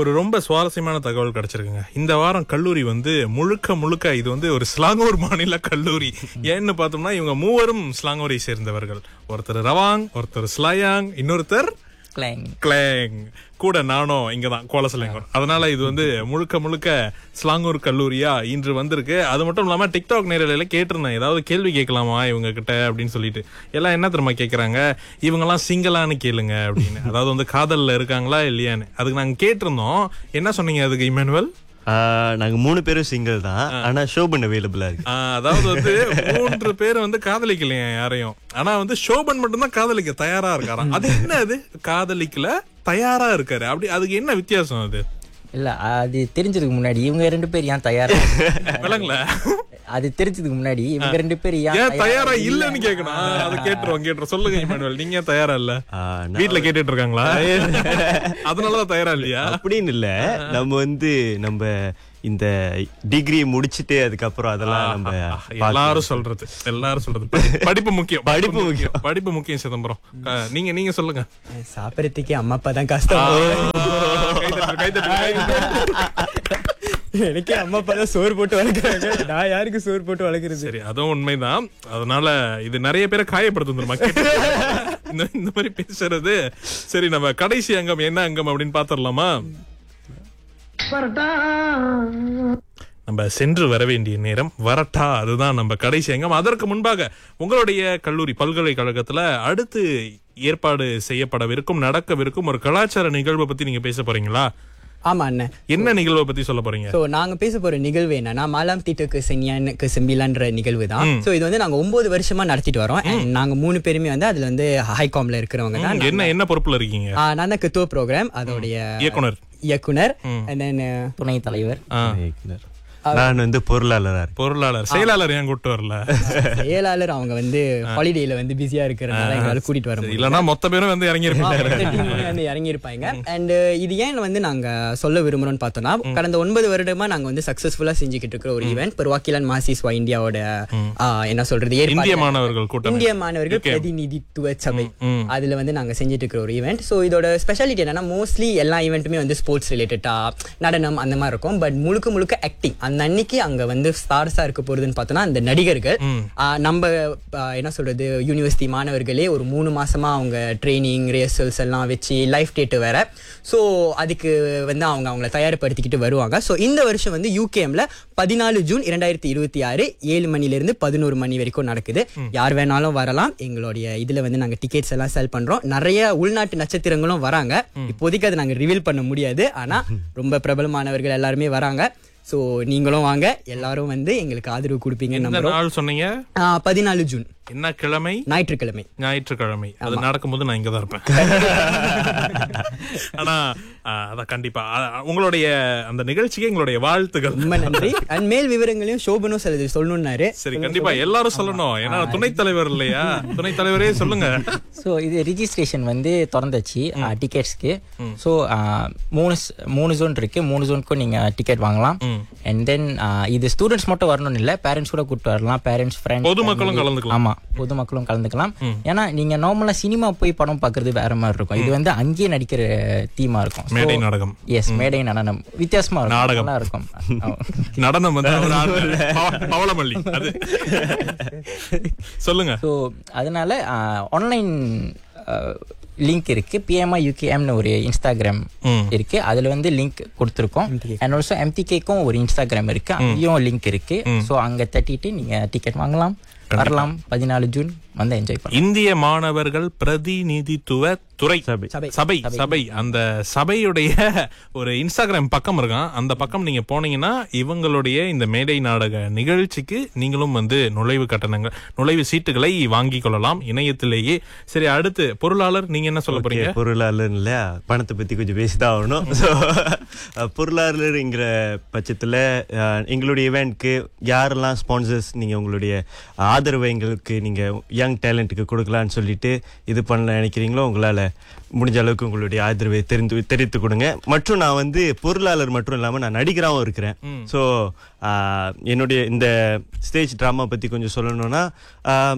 ஒரு ரொம்ப சுவாரஸ்யமான தகவல் கிடைச்சிருக்குங்க இந்த வாரம் கல்லூரி வந்து முழுக்க முழுக்க இது வந்து ஒரு ஸ்லாங்கூர் மாநில கல்லூரி ஏன்னு பார்த்தோம்னா இவங்க மூவரும் ஸ்லாங்கூரை சேர்ந்தவர்கள் ஒருத்தர் ரவாங் ஒருத்தர் ஸ்லாயாங் இன்னொருத்தர் கிளாங் கிளேங் கூட நானும் இங்கதான் கோலசலங்கூர் அதனால இது வந்து முழுக்க முழுக்க ஸ்லாங்கூர் கல்லூரியா இன்று வந்திருக்கு அது மட்டும் இல்லாம டிக்டாக் நேரலையில கேட்டிருந்தேன் ஏதாவது கேள்வி கேட்கலாமா இவங்க கிட்ட அப்படின்னு சொல்லிட்டு எல்லாம் என்ன தெரியுமா கேக்குறாங்க இவங்க எல்லாம் சிங்கிளான்னு கேளுங்க அப்படின்னு அதாவது வந்து காதல்ல இருக்காங்களா இல்லையான்னு அதுக்கு நாங்க கேட்டிருந்தோம் என்ன சொன்னீங்க அதுக்கு இமானுவல் ஆஹ் நாங்க மூணு பேரும் சிங்கிள் தான் ஆனா ஷோபன் அவைலபிளா இருக்கு ஆஹ் அதாவது வந்து மூன்று பேர் வந்து காதலிக்கலையா யாரையும் ஆனா வந்து சோபன் மட்டும்தான் காதலிக்க தயாரா இருக்காராம் அது என்ன அது காதலிக்கல தயாரா இருக்காரு அப்படி அதுக்கு என்ன வித்தியாசம் அது இல்ல அது தெரிஞ்சதுக்கு முன்னாடி இவங்க ரெண்டு பேர் ஏன் தயாரா விளங்கல அது தெரிஞ்சதுக்கு முன்னாடி இவங்க ரெண்டு பேர் ஏன் ஏன் தயாரா இல்லன்னு கேக்கணும் ஆஹ் அதை கேட்டுருவோம் கேட்டுருவோம் சொல்லுங்க இமானுவல் நீங்க ஏன் தயாரா இல்ல ஆஹ் நான் வீட்ல கேட்டுட்டு இருக்காங்களா அதனாலதான் தயாரா இல்லையா அப்படின்னு இல்ல நம்ம வந்து நம்ம இந்த டிகிரி முடிச்சிட்டு அதுக்கப்புறம் அதெல்லாம் நம்ம எல்லாரும் சொல்றது எல்லாரும் சொல்றது படி- படிப்பு முக்கியம் படிப்பு முக்கியம். படிப்பு முக்கியம் சிதம்பரம் ஆஹ் நீங்க நீங்க சொல்லுங்க சாப்பிடறதுக்கே அம்மா அப்பா தான் கஷ்டம் கைதட்டு, கைதட்டு, கைதட்டு. எனக்கே அம்மா அப்பா தான் சோறு போட்டு வளர்க்குறாங்க நான் யாருக்கு சோறு போட்டு வளர்க்குறது சரி அதுவும் உண்மைதான் அதனால இது நிறைய பேரை காயப்படுத்தும் மக்கள் இந்த இந்த மாதிரி பேசுறது சரி நம்ம கடைசி அங்கம் என்ன அங்கம் அப்படின்னு பாத்திரலாமா நம்ம சென்று வர வேண்டிய நேரம் வரட்டா அதுதான் நம்ம கடைசி அங்கம் அதற்கு முன்பாக உங்களுடைய கல்லூரி பல்கலைக்கழகத்துல அடுத்து ஏற்பாடு செய்யப்படவிருக்கும் நடக்கவிருக்கும் ஒரு கலாச்சார நிகழ்வை பத்தி நீங்க பேச போறீங்களா ஆமா அண்ணன் என்ன நிகழ்வை பத்தி சொல்ல போறீங்க சோ நாங்க பேச போற நிகழ்வு என்னன்னா மாலாம் தீட்டுக்கு சென்யானுக்கு செம்பிலான்ற நிகழ்வு தான் சோ இது வந்து நாங்க ஒன்பது வருஷமா நடத்திட்டு வரோம் And நாங்க மூணு பேருமே வந்து அதுல வந்து ஹைகாம்ல இருக்கிறவங்க தான் என்ன என்ன பொறுப்புல இருக்கீங்க ஆ, நான் தான் கித்துவ ப்ரோக்ராம் அதோடைய இயக்குனர் இயக்குனர் and then, uh, துணை தலைவர் ஆ, நான் வந்து பொருளாளரா இருக்கேன் பொருளாளர் செயலாளர் ஏன் கூட்டு வரல செயலாளர் அவங்க வந்து ஹாலிடேல வந்து பிஸியா இருக்கிறதுனால எங்களால கூட்டிட்டு வர முடியல இல்லன்னா மொத்த பேரும் வந்து இறங்கி இருப்பாங்க வந்து இறங்கி இருப்பாங்க அண்ட் இது ஏன் வந்து நாங்க சொல்ல விரும்புறோம்னு பார்த்தோம்னா கடந்த ஒன்பது வருடமா நாங்க வந்து சக்சஸ்ஃபுல்லா செஞ்சுக்கிட்டு இருக்கிற ஒரு ஈவெண்ட் பெருவாக்கிலான் மாசிஸ்வா இந்தியாவோட ஆ, என்ன சொல்றது ஏற்பாடு இந்திய மாணவர்கள் கூட்டம் இந்திய மாணவர்கள் பிரதிநிதித்துவ சபை அதுல வந்து நாங்க செஞ்சுட்டு இருக்கிற ஒரு ஈவெண்ட் சோ இதோட ஸ்பெஷாலிட்டி என்னன்னா மோஸ்ட்லி எல்லா ஈவெண்ட்டுமே வந்து ஸ்போர்ட்ஸ் ரிலேட்டடா நடனம் அந்த மாதிரி இருக்கும் பட் முழுக்க முழுக்க ஆக்டிங் அந்த அன்னைக்கு அங்க வந்து ஸ்டார்ஸா இருக்க போறதுன்னு பார்த்தோம்னா அந்த நடிகர்கள் ஆ, நம்ம ஆ, என்ன சொல்றது யூனிவர்சிட்டி மாணவர்களே ஒரு மூணு மாசமா அவங்க ட்ரைனிங் ரிஹர்சல்ஸ் எல்லாம் வச்சு லைஃப் டேட்டு வேற ஸோ அதுக்கு வந்து அவங்க அவங்கள தயார்படுத்திக்கிட்டு வருவாங்க ஸோ இந்த வருஷம் வந்து யூகேஎம்ல பதினாலு ஜூன் இரண்டாயிரத்தி இருபத்தி ஆறு ஏழு மணில இருந்து பதினோரு மணி வரைக்கும் நடக்குது யார் வேணாலும் வரலாம் எங்களுடைய இதுல வந்து நாங்க டிக்கெட்ஸ் எல்லாம் செல் பண்றோம் நிறைய உள்நாட்டு நட்சத்திரங்களும் வராங்க இப்போதைக்கு அதை நாங்க ரிவீல் பண்ண முடியாது ஆனா ரொம்ப பிரபலமானவர்கள் எல்லாருமே வராங்க ஸோ நீங்களும் வாங்க எல்லாரும் வந்து எங்களுக்கு ஆதரவு கொடுப்பீங்கன்னு இந்த நம்புறோம் நாள் சொன்னீங்க ஆ, பதினாலு ஜூன் என்ன கிழமை ஞாயிற்றுக்கிழமை ஞாயிற்றுக்கிழமை அது நடக்கும்போது நான் இங்கதான் இருப்பேன் ஆனா ஆ, அதான் கண்டிப்பா ஆ, உங்களுடைய அந்த நிகழ்ச்சிக்கு எங்களுடைய வாழ்த்துக்கள் ரொம்ப நன்றி அண்ட் மேல் விவரங்களையும் சோபனும் சிலது சொல்லணும்னாரு சரி கண்டிப்பா எல்லாரும் சொல்லணும் ஏன்னா துணைத் தலைவர் இல்லையா துணைத் தலைவரே சொல்லுங்க ஸோ இது ரிஜிஸ்ட்ரேஷன் வந்து திறந்துச்சு டிக்கெட்ஸ்க்கு ஸோ மூணு ஸ்- மூணு ஜோன் இருக்கு மூணு ஜோனுக்கும் நீங்க டிக்கெட் வாங்கலாம் அண்ட் தென் இது ஸ்டூடெண்ட்ஸ் மட்டும் வரணும்னு இல்லை பேரண்ட்ஸ் கூட கூப்பிட்டு வரலாம் பேரண்ட்ஸ் ஃப்ரெண்ட்ஸ் பொதுமக்களும் கலந்துக்கலாம் ஆமா பொதுமக்களும் கலந்துக்கலாம் ஏன்னா நீங்க நார்மலா சினிமா போய் படம் பார்க்கிறது வேற மாதிரி இருக்கும் இது வந்து அங்கேயே நடிக்கிற தீமா இருக்கும் மேடை நாடகம் எஸ் மேடை நடனம் வித்தியாசமா இருக்கும் நாடகம். நல்லா இருக்கும் நடனம் வந்து ஒரு ஆள் பவ- பவளமல்லி அது சொல்லுங்க ஸோ அதனால ஆன்லைன் லிங்க் இருக்கு பிஎம்ஐ யூகேஎம்னு ஒரு இன்ஸ்டாகிராம் ம். இருக்கு அதுல வந்து லிங்க் கொடுத்துருக்கோம் அண்ட் ஆல்சோ எம்டிகேக்கும் ஒரு இன்ஸ்டாகிராம் இருக்கு அங்கேயும் லிங்க் இருக்கு ஸோ அங்க தட்டிட்டு நீங்க டிக்கெட் வாங்கலாம் வரலாம் பதினாலு ஜூன் வந்து என்ஜாய் பண்ணலாம் இந்திய மாணவர்கள் பிரதிநிதித்துவ துறை சபை. சபை சபை அந்த சபையுடைய ஒரு இன்ஸ்டாகிராம் பக்கம் இருக்கான் அந்த பக்கம் நீங்க போனீங்கன்னா இவங்களுடைய இந்த மேடை நாடக நிகழ்ச்சிக்கு நீங்களும் வந்து நுழைவு கட்டணங்கள் நுழைவு சீட்டுகளை வாங்கிக் கொள்ளலாம் இணையத்திலேயே சரி அடுத்து பொருளாளர் நீங்க என்ன சொல்ல போறீங்க Okay, பொருளாளர் இல்ல பணத்தை பத்தி கொஞ்சம் பேசிதான் ஆகணும் ஸோ பொருளாளருங்கிற பட்சத்துல அஹ், எங்களுடைய இவெண்ட்க்கு யாரெல்லாம் ஸ்பான்சர்ஸ் நீங்க உங்களுடைய ஆதரவை எங்களுக்கு நீங்க யங் டேலண்ட்டுக்கு கொடுக்கலாம்னு சொல்லிட்டு இது பண்ண நினைக்கிறீங்களோ உங்களால முடிஞ்ச அளவுக்கு உங்களுடைய ஆதரவை தெரிந்து தெரிவித்து கொடுங்க மற்றும் நான் வந்து பொருளாளர் மட்டும் இல்லாம நான் நடிகராகவும் இருக்கிறேன் ஸோ என்னுடைய இந்த ஸ்டேஜ் ட்ராமா பத்தி கொஞ்சம் சொல்லணும்னா ஆஹ்,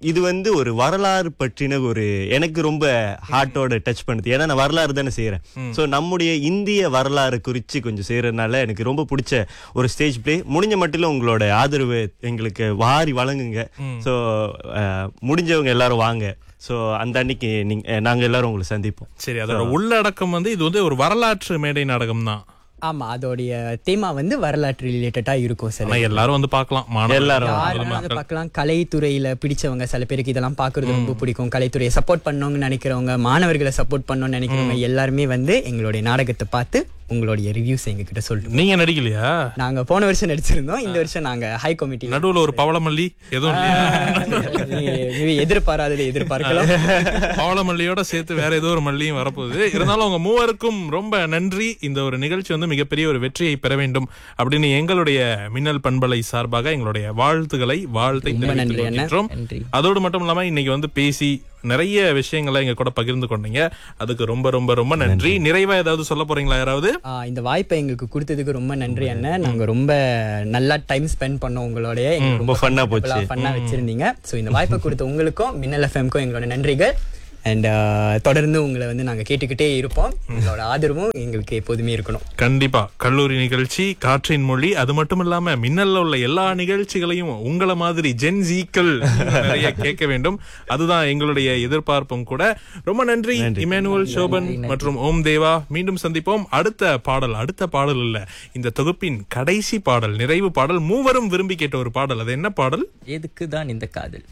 இது வந்து ஒரு வரலாறு பற்றின ஒரு எனக்கு ரொம்ப ஹார்ட்டோட டச் பண்ணுது ஏன்னா நான் வரலாறு தானே செய்யறேன் ஸோ நம்முடைய இந்திய வரலாறு குறித்து கொஞ்சம் செய்யறதுனால எனக்கு ரொம்ப பிடிச்ச ஒரு ஸ்டேஜ் பிளே முடிஞ்ச மட்டும் உங்களோட ஆதரவு எங்களுக்கு வாரி வழங்குங்க ஸோ முடிஞ்சவங்க எல்லாரும் வாங்க ஸோ அந்த அன்னைக்கு நீங்க நாங்க எல்லாரும் உங்களை சந்திப்போம் சரி அதோட உள்ளடக்கம் வந்து இது வந்து ஒரு வரலாற்று மேடை நாடகம் தான் ஆமா அதோடைய தேமா வந்து வரலாற்று ரிலேட்டடா இருக்கும் சில ஆனா எல்லாரும் வந்து பார்க்கலாம் மாணவர்கள், எல்லாரும் பொது யாரெல்லாம் அதை மக்கள். பார்க்கலாம் கலைத்துறையில பிடிச்சவங்க சில பேருக்கு இதெல்லாம் பாக்குறது ரொம்ப பிடிக்கும் கலைத்துறையை சப்போர்ட் பண்ணணும்னு நினைக்கிறவங்க மாணவர்களை சப்போர்ட் பண்ணணும்னு நினைக்கிறவங்க எல்லாருமே வந்து எங்களுடைய நாடகத்தை பார்த்து உங்களுடைய ரிவ்யூஸ் எங்க கிட்ட சொல்லிட்டு நீங்க நடிக்கலையா நாங்க போன வருஷம் நடிச்சிருந்தோம் இந்த வருஷம் நாங்க ஹை கமிட்டி நடுவுல ஒரு பவளமல்லி எதுவும் இல்லையா எதிர்பாராததை எதிர்பார்க்கலாம் பவளமல்லியோட சேர்த்து வேற ஏதோ ஒரு மல்லியும் வரப்போகுது இருந்தாலும் உங்க மூவருக்கும் ரொம்ப நன்றி இந்த ஒரு நிகழ்ச்சி வந்து மிகப்பெரிய ஒரு வெற்றியை பெற வேண்டும் அப்படின்னு எங்களுடைய மின்னல் பண்பலை சார்பாக எங்களுடைய வாழ்த்துக்களை வாழ்த்தை ரொம்ப நன்றி, தெரிவித்துக் அண்ணா. கொள்கின்றோம். நன்றி. அதோடு மட்டும் இல்லாம இன்னைக்கு வந்து பேசி நிறைய விஷயங்களை எங்க கூட பகிர்ந்து கொண்டீங்க அதுக்கு ரொம்ப ரொம்ப ரொம்ப நன்றி நிறைவா ஏதாவது சொல்ல போறீங்களா யாராவது ஆ, இந்த வாய்ப்பை எங்களுக்கு கொடுத்ததுக்கு ரொம்ப நன்றி அண்ணன் நாங்க ரொம்ப நல்லா டைம் ஸ்பெண்ட் பண்ணோம் உங்களோட எங்களுக்கு ரொம்ப ஃபன்னா போச்சு ஃபன்னா வச்சிருந்தீங்க சோ இந்த வாய்ப்பை கொடுத்த உங்களுக்கும் மின்னல் எஃப்எம்க்கும் எங்களோட நன்றிகள் அண்ட் தொடர்ந்து உங்களை வந்து நாங்க கேட்டுக்கிட்டே இருப்போம் உங்களோட ஆதரவும் எங்களுக்கு எப்போதுமே இருக்கணும் கண்டிப்பா கல்லூரி நிகழ்ச்சி காற்றின் மொழி அது மட்டும் இல்லாம மின்னல்ல உள்ள எல்லா நிகழ்ச்சிகளையும் உங்கள மாதிரி ஜென் ஜீக்கள் நிறைய கேட்க வேண்டும் அதுதான் எங்களுடைய எதிர்பார்ப்பும் கூட ரொம்ப நன்றி இமானுவல் சோபன் மற்றும் ஓம் தேவா மீண்டும் சந்திப்போம் அடுத்த பாடல் அடுத்த பாடல் இல்ல இந்த தொகுப்பின் கடைசி பாடல் நிறைவு பாடல் மூவரும் விரும்பி கேட்ட ஒரு பாடல் அது என்ன பாடல் எதுக்கு தான் இந்த காதல்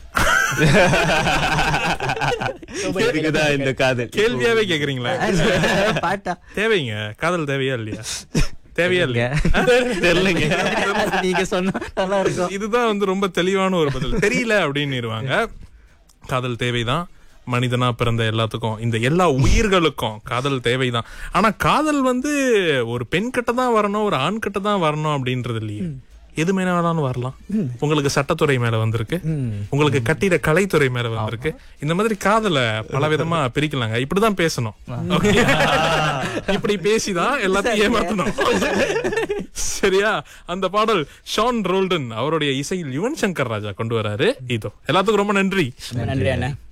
இதுக்குதான் இந்த காதல் கேள்வியாவே கேக்குறீங்களா பாட்டா தேவைங்க காதல் தேவையா இல்லையா தேவையா இல்லையா தெரியலங்க நீங்க சொன்னா நல்லா இருக்கும் இதுதான் வந்து ரொம்ப தெளிவான ஒரு பதில் தெரியல அப்படின்னு காதல் தேவைதான் மனிதனா பிறந்த எல்லாத்துக்கும் இந்த எல்லா உயிர்களுக்கும் காதல் தேவைதான் ஆனா காதல் வந்து ஒரு பெண் கிட்ட தான் வரணும் ஒரு ஆண் கிட்ட தான் வரணும் அப்படின்றது இல்லையே எது மேல வேணாலும் வரலாம் உங்களுக்கு சட்டத்துறை மேல வந்திருக்கு உங்களுக்கு கட்டிட கலைத்துறை மேல வந்திருக்கு இந்த மாதிரி காதலை பல விதமா பிரிக்கலாங்க இப்படிதான் பேசணும் Okay? இப்படி பேசிதான் எல்லாத்தையும் ஏமாத்தணும் சரியா அந்த பாடல் ஷான் ரோல்டன் அவருடைய இசையில் யுவன் சங்கர் ராஜா கொண்டு வராரு இதோ எல்லாத்துக்கும் ரொம்ப நன்றி நன்றி அண்ணன்